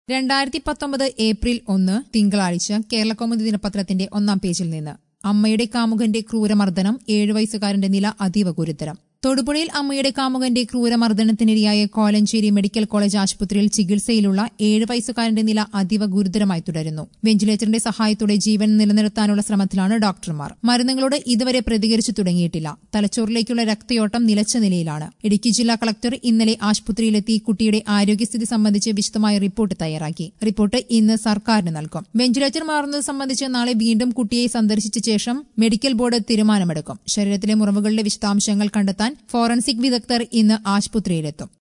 രണ്ടായിരത്തി പത്തൊമ്പത് ഏപ്രിൽ ഒന്ന് തിങ്കളാഴ്ച കേരളകൗമുദി ദിനപത്രത്തിന്റെ ഒന്നാം പേജിൽ നിന്ന് അമ്മയുടെ കാമുകന്റെ ക്രൂരമർദ്ദനം ഏഴു വയസ്സുകാരന്റെ നില അതീവ ഗുരുതരം തൊടുപുഴയിൽ അമ്മയുടെ കാമുകന്റെ ക്രൂരമർദ്ദനത്തിനിരയായ കോലഞ്ചേരി മെഡിക്കൽ കോളേജ് ആശുപത്രിയിൽ ചികിത്സയിലുള്ള ഏഴ് വയസ്സുകാരന്റെ നില അതീവ ഗുരുതരമായി തുടരുന്നു വെന്റിലേറ്ററിന്റെ സഹായത്തോടെ ജീവൻ നിലനിർത്താനുള്ള ശ്രമത്തിലാണ് ഡോക്ടർമാർ മരുന്നുകളോട് ഇതുവരെ പ്രതികരിച്ചു തുടങ്ങിയിട്ടില്ല തലച്ചോറിലേക്കുള്ള രക്തയോട്ടം നിലച്ച നിലയിലാണ് ഇടുക്കി ജില്ലാ കളക്ടർ ഇന്നലെ ആശുപത്രിയിലെത്തി കുട്ടിയുടെ ആരോഗ്യസ്ഥിതി സംബന്ധിച്ച് വിശദമായ റിപ്പോർട്ട് തയ്യാറാക്കി റിപ്പോർട്ട് ഇന്ന് സർക്കാരിന് നൽകും വെന്റിലേറ്റർ മാറുന്നത് സംബന്ധിച്ച് നാളെ വീണ്ടും കുട്ടിയെ സന്ദർശിച്ച ശേഷം മെഡിക്കൽ ബോർഡ് തീരുമാനമെടുക്കും ശരീരത്തിലെ മുറിവുകളുടെ വിശദാംശങ്ങൾ കണ്ടെത്താൻ ഫോറൻസിക് വിദഗ്ധർ ഇന്ന് ആശുപത്രിയിലെത്തും